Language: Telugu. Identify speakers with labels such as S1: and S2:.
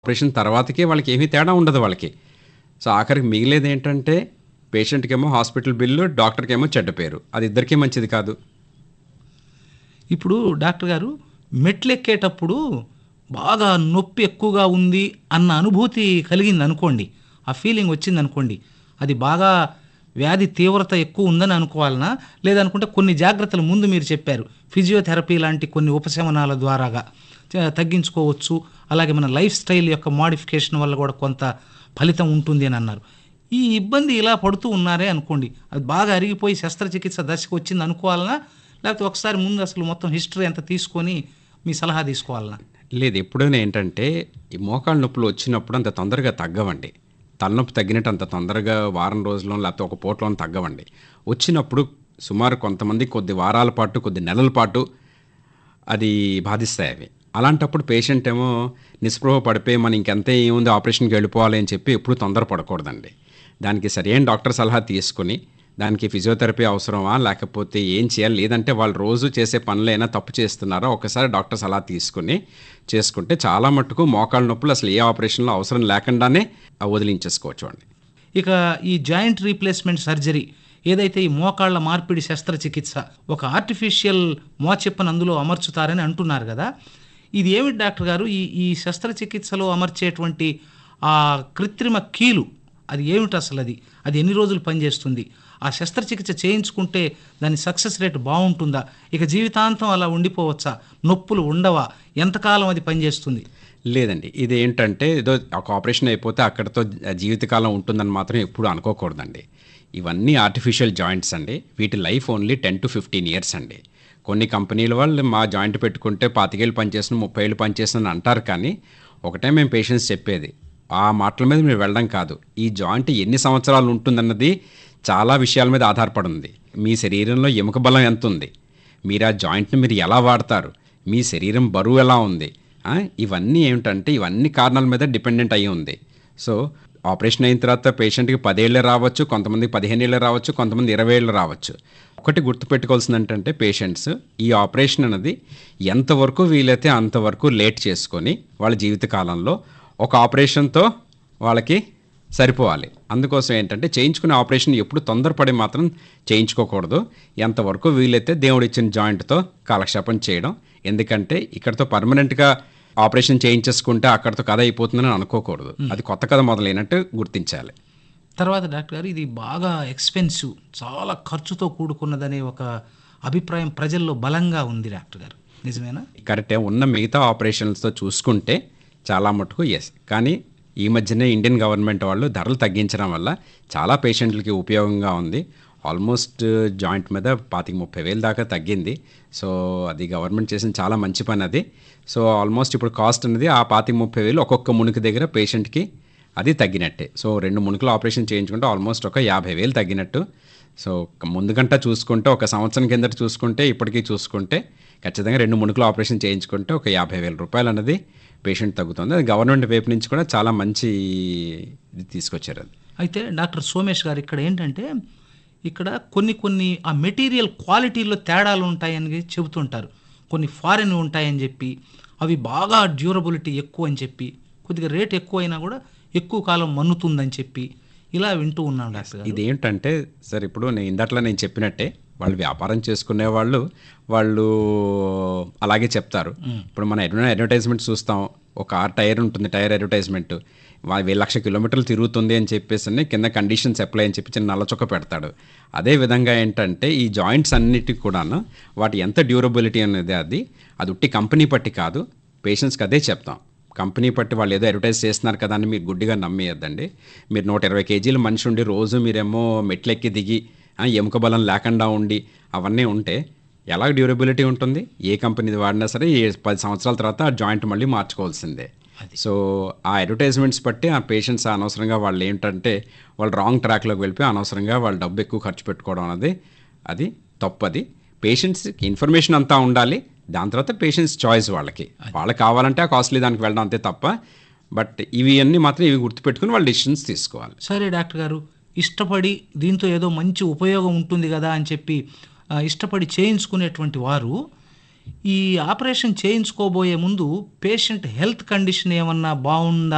S1: ఆపరేషన్ తర్వాతకి వాళ్ళకి ఏమీ తేడా ఉండదు వాళ్ళకి సో ఆఖరికి మిగిలేది ఏంటంటే పేషెంట్కేమో హాస్పిటల్ బిల్లు డాక్టర్కేమో చెడ్డ పేరు అది ఇద్దరికీ మంచిది కాదు
S2: ఇప్పుడు డాక్టర్ గారు మెట్లు ఎక్కేటప్పుడు బాగా నొప్పి ఎక్కువగా ఉంది అన్న అనుభూతి కలిగింది అనుకోండి ఆ ఫీలింగ్ వచ్చింది అనుకోండి అది బాగా వ్యాధి తీవ్రత ఎక్కువ ఉందని అనుకోవాలనా లేదనుకుంటే కొన్ని జాగ్రత్తలు ముందు మీరు చెప్పారు ఫిజియోథెరపీ లాంటి కొన్ని ఉపశమనాల ద్వారాగా త- తగ్గించుకోవచ్చు అలాగే మన లైఫ్ స్టైల్ యొక్క మోడిఫికేషన్ వల్ల కూడా కొంత ఫలితం ఉంటుంది అని అన్నారు ఈ ఇబ్బంది ఇలా పడుతూ ఉన్నారే అనుకోండి అది బాగా అరిగిపోయి శస్త్రచికిత్స దశకు వచ్చింది అనుకోవాలనా లేకపోతే ఒకసారి ముందు అసలు మొత్తం హిస్టరీ అంతా తీసుకొని మీ సలహా తీసుకోవాలనా
S1: లేదు ఎప్పుడైనా ఏంటంటే ఈ మోకాళ్ళ నొప్పులు వచ్చినప్పుడు అంత తొందరగా తగ్గవండి తలనొప్పి తగ్గినట్టు అంత తొందరగా వారం రోజుల్లో లేకపోతే ఒక పూటలో తగ్గవండి వచ్చినప్పుడు సుమారు కొంతమంది కొద్ది వారాల పాటు కొద్ది నెలల పాటు అది బాధిస్తాయి అవి అలాంటప్పుడు పేషెంట్ ఏమో నిస్పృహ పడిపోయి మనం ఇంకెంతే ఏముంది ఆపరేషన్కి వెళ్ళిపోవాలి అని చెప్పి ఎప్పుడు తొందరపడకూడదండి దానికి సరైన డాక్టర్ సలహా తీసుకుని దానికి ఫిజియోథెరపీ అవసరమా లేకపోతే ఏం చేయాలి లేదంటే వాళ్ళు రోజు చేసే పనులైనా తప్పు చేస్తున్నారా ఒకసారి డాక్టర్ సలహా తీసుకుని చేసుకుంటే చాలా మట్టుకు మోకాళ్ళ నొప్పులు అసలు ఏ ఆపరేషన్లో అవసరం లేకుండానే ఆ వదిలించేసుకోవచ్చు అండి
S2: ఇక ఈ జాయింట్ రీప్లేస్మెంట్ సర్జరీ ఏదైతే ఈ మోకాళ్ళ మార్పిడి శస్త్రచికిత్స ఒక ఆర్టిఫిషియల్ మోచెప్పను అందులో అమర్చుతారని అంటున్నారు కదా ఇది ఏమిటి డాక్టర్ గారు ఈ ఈ శస్త్రచికిత్సలో అమర్చేటువంటి ఆ కృత్రిమ కీలు అది ఏమిటి అసలు అది అది ఎన్ని రోజులు పనిచేస్తుంది ఆ శస్త్రచికిత్స చేయించుకుంటే దాని సక్సెస్ రేట్ బాగుంటుందా ఇక జీవితాంతం అలా ఉండిపోవచ్చా నొప్పులు ఉండవా ఎంతకాలం అది పనిచేస్తుంది
S1: లేదండి ఇది ఏంటంటే ఏదో ఒక ఆపరేషన్ అయిపోతే అక్కడితో జీవితకాలం ఉంటుందని మాత్రం ఎప్పుడు అనుకోకూడదండి ఇవన్నీ ఆర్టిఫిషియల్ జాయింట్స్ అండి వీటి life only ten to fifteen years అండి కొన్ని కంపెనీల వాళ్ళు మా జాయింట్ పెట్టుకుంటే పాతికేళ్ళు పనిచేసిన ముప్పై ఏళ్ళు పనిచేసిన అంటారు కానీ ఒకటే మేము పేషెంట్స్ చెప్పేది ఆ మాటల మీద మీరు వెళ్ళడం కాదు ఈ జాయింట్ ఎన్ని సంవత్సరాలు ఉంటుందన్నది చాలా విషయాల మీద ఆధారపడి ఉంది మీ శరీరంలో ఎముక బలం ఎంత ఉంది మీరు ఆ జాయింట్ని మీరు ఎలా వాడతారు మీ శరీరం బరువు ఎలా ఉంది ఆ, ఇవన్నీ ఏమిటంటే ఇవన్నీ కారణాల మీద డిపెండెంట్ అయి ఉంది సో ఆపరేషన్ అయిన తర్వాత పేషెంట్కి పదేళ్ళు రావచ్చు కొంతమందికి పదిహేను ఏళ్ళు రావచ్చు కొంతమంది ఇరవై ఏళ్ళు రావచ్చు ఒకటి గుర్తుపెట్టుకోవాల్సింది ఏంటంటే పేషెంట్స్ ఈ ఆపరేషన్ అనేది ఎంతవరకు వీలైతే అంతవరకు లేట్ చేసుకొని వాళ్ళ జీవితకాలంలో ఒక ఆపరేషన్తో వాళ్ళకి సరిపోవాలి అందుకోసం ఏంటంటే చేయించుకునే ఆపరేషన్ ఎప్పుడు తొందరపడి మాత్రం చేయించుకోకూడదు ఎంతవరకు వీలైతే దేవుడు ఇచ్చిన జాయింట్తో కాలక్షేపం చేయడం ఎందుకంటే ఇక్కడతో పర్మనెంట్గా ఆపరేషన్ చేయించేసుకుంటే అక్కడితో కథ అయిపోతుందని అనుకోకూడదు అది కొత్త కథ మొదలైనట్టు గుర్తించాలి
S2: తర్వాత డాక్టర్ గారు ఇది బాగా ఎక్స్పెన్సివ్ చాలా ఖర్చుతో కూడుకున్నదనే ఒక అభిప్రాయం ప్రజల్లో బలంగా ఉంది డాక్టర్ గారు నిజమేనా
S1: కరెక్టే ఉన్న మిగతా ఆపరేషన్స్తో చూసుకుంటే చాలా మటుకు ఎస్ కానీ ఈ మధ్యనే ఇండియన్ గవర్నమెంట్ వాళ్ళు ధరలు తగ్గించడం వల్ల చాలా పేషెంట్లకి ఉపయోగంగా ఉంది ఆల్మోస్ట్ జాయింట్ మీద పాతిక ముప్పై వేలు దాకా తగ్గింది సో అది గవర్నమెంట్ చేసిన చాలా మంచి పని అది సో ఆల్మోస్ట్ ఇప్పుడు కాస్ట్ అనేది ఆ పాతిక ముప్పై వేలు ఒక్కొక్క మునుకు దగ్గర పేషెంట్కి అది తగ్గినట్టే సో రెండు మునుకులు ఆపరేషన్ చేయించుకుంటే ఆల్మోస్ట్ ఒక యాభై వేలు తగ్గినట్టు సో ముందుకంట చూసుకుంటే ఒక సంవత్సరం కిందట చూసుకుంటే ఇప్పటికీ చూసుకుంటే ఖచ్చితంగా రెండు మునుకులు ఆపరేషన్ చేయించుకుంటే ఒక యాభై వేల రూపాయలు అన్నది పేషెంట్ తగ్గుతుంది అది గవర్నమెంట్ వైపు నుంచి కూడా చాలా మంచి ఇది తీసుకొచ్చారు అది
S2: అయితే డాక్టర్ సోమేష్ గారు ఇక్కడ ఏంటంటే ఇక్కడ కొన్ని కొన్ని ఆ మెటీరియల్ క్వాలిటీలో తేడాలు ఉంటాయని చెబుతుంటారు కొన్ని ఫారెన్ ఉంటాయని చెప్పి అవి బాగా డ్యూరబిలిటీ ఎక్కువ అని చెప్పి కొద్దిగా రేట్ ఎక్కువ అయినా కూడా ఎక్కువ కాలం మన్నుతుందని చెప్పి ఇలా వింటూ ఉన్నాం డాక్టర్ గారు
S1: ఇదేంటంటే సార్ ఇప్పుడు నేను ఇందట్లో నేను చెప్పినట్టే వాళ్ళు వ్యాపారం చేసుకునే వాళ్ళు వాళ్ళు అలాగే చెప్తారు ఇప్పుడు మన ఎన్నో అడ్వర్టైజ్మెంట్ చూస్తాం ఒక ఆర్ టైర్ ఉంటుంది టైర్ అడ్వర్టైజ్మెంట్ వెయ్యి లక్ష కిలోమీటర్లు తిరుగుతుంది అని చెప్పేసి అని కింద కండిషన్స్ అప్లై అని చెప్పి చిన్న నల్ల చొక్క పెడతాడు అదే విధంగా ఏంటంటే ఈ జాయింట్స్ అన్నిటికి కూడాను వాటి ఎంత డ్యూరబిలిటీ అనేది అది అది ఉట్టి కంపెనీ పట్టి కాదు పేషెంట్స్కి అదే చెప్తాం కంపెనీ పట్టి వాళ్ళు ఏదో అడ్వర్టైజ్ చేస్తున్నారు కదా అని మీరు గుడ్డిగా నమ్మేయద్దండి మీరు నూట ఇరవై కేజీల మనిషి ఉండి రోజు మీరేమో మెట్లెక్కి దిగి ఆ, ఎముక బలం లేకుండా ఉండి అవన్నీ ఉంటే ఎలా డ్యూరబిలిటీ ఉంటుంది ఏ కంపెనీది వాడినా సరే ఏ పది సంవత్సరాల తర్వాత ఆ జాయింట్ మళ్ళీ మార్చుకోవాల్సిందే సో ఆ అడ్వర్టైజ్మెంట్స్ బట్టి ఆ పేషెంట్స్ అనవసరంగా వాళ్ళు ఏంటంటే వాళ్ళు రాంగ్ ట్రాక్లోకి వెళ్ళిపోయి అనవసరంగా వాళ్ళు డబ్బు ఎక్కువ ఖర్చు పెట్టుకోవడం అనేది అది తప్పది పేషెంట్స్కి ఇన్ఫర్మేషన్ అంతా ఉండాలి దాని తర్వాత పేషెంట్స్ చాయిస్ వాళ్ళకి వాళ్ళకి కావాలంటే ఆ కాస్ట్లీ దానికి వెళ్ళడం అంతే తప్ప బట్ ఇవి అన్నీ మాత్రం ఇవి గుర్తుపెట్టుకుని వాళ్ళు డిసిషన్స్ తీసుకోవాలి
S2: సరే డాక్టర్ గారు ఇష్టపడి దీంతో ఏదో మంచి ఉపయోగం ఉంటుంది కదా అని చెప్పి ఆ, ఇష్టపడి చేయించుకునేటువంటి వారు ఈ ఆపరేషన్ చేయించుకోబోయే ముందు పేషెంట్ హెల్త్ కండిషన్ ఏమన్నా బాగుందా